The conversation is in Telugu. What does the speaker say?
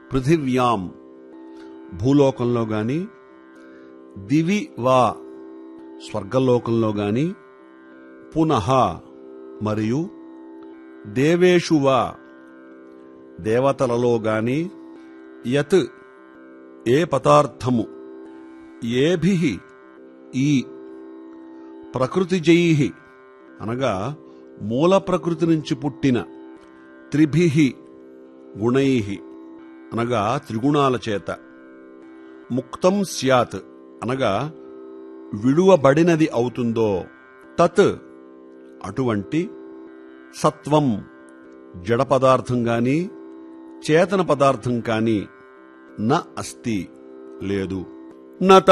పృథివ్యాం భూలోకంలో గాని దివి వా స్వర్గలోకంలో గాని పునః మరియు దేవేషు వా దేవతలలో గాని యత్ ఏ పదార్థము ఏభి ఈ ప్రకృతిజై అనగా మూల ప్రకృతి నుంచి పుట్టిన త్రిభి గుణై అనగా త్రిగుణాల చేత ముక్తం స్యాత్ అనగా విడువబడినది అవుతుందో తత్ అటువంటి సత్వం జడ పదార్థం గాని చేతన పదార్థం కాని న అస్తి లేదు నత